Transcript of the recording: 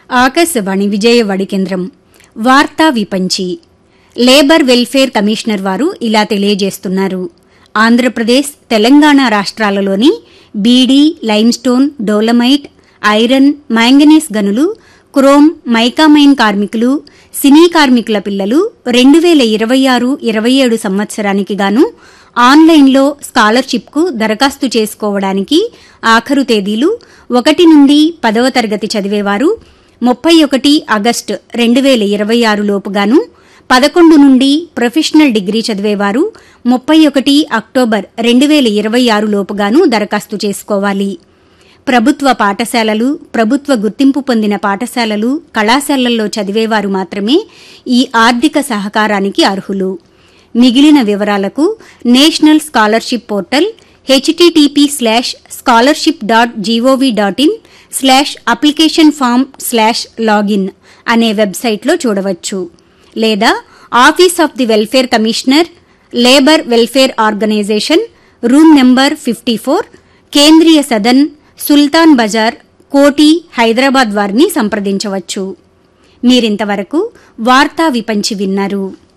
ఆకాశవాణి విజయవాడి కేంద్రం వార్తా విపంచి labour welfare commissioner వారు ఇలా తెలియజేస్తున్నారు ఆంధ్రప్రదేశ్ తెలంగాణ రాష్ట్రాలలోని beedi limestone dolomite iron manganese గనులు క్రోమ్ మైకామైన్ కార్మికులు సినీ కార్మికుల పిల్లలు రెండు వేల ఇరవై ఆరు ఇరవై ఏడు సంవత్సరానికి గాను ఆన్లైన్లో స్కాలర్షిప్కు దరఖాస్తు చేసుకోవడానికి ఆఖరు తేదీలు ఒకటి నుండి పదవ తరగతి చదివేవారు ముప్పై ఒకటి ఆగస్టు రెండు వేల ఇరవై ఆరు లోపుగాను పదకొండు నుండి ప్రొఫెషనల్ డిగ్రీ చదివేవారు ముప్పై ఒకటి అక్టోబర్ రెండు వేల ఇరవై ఆరు లోపుగాను దరఖాస్తు చేసుకోవాలి ప్రభుత్వ పాఠశాలలు ప్రభుత్వ గుర్తింపు పొందిన పాఠశాలలు కళాశాలల్లో చదివేవారు మాత్రమే ఈ ఆర్థిక సహకారానికి అర్హులు మిగిలిన వివరాలకు national scholarship portal HTTP slash scholarship dot GOV dot in slash application form slash login అనే వెబ్సైట్లో చూడవచ్చు లేదా office of the welfare commissioner labour welfare organisation room number fifty four Kendriya Sadan సుల్తాన్ బజార్ కోటి హైదరాబాద్ వారిని సంప్రదించవచ్చు మీరింతవరకు వార్తా విపంచి విన్నారు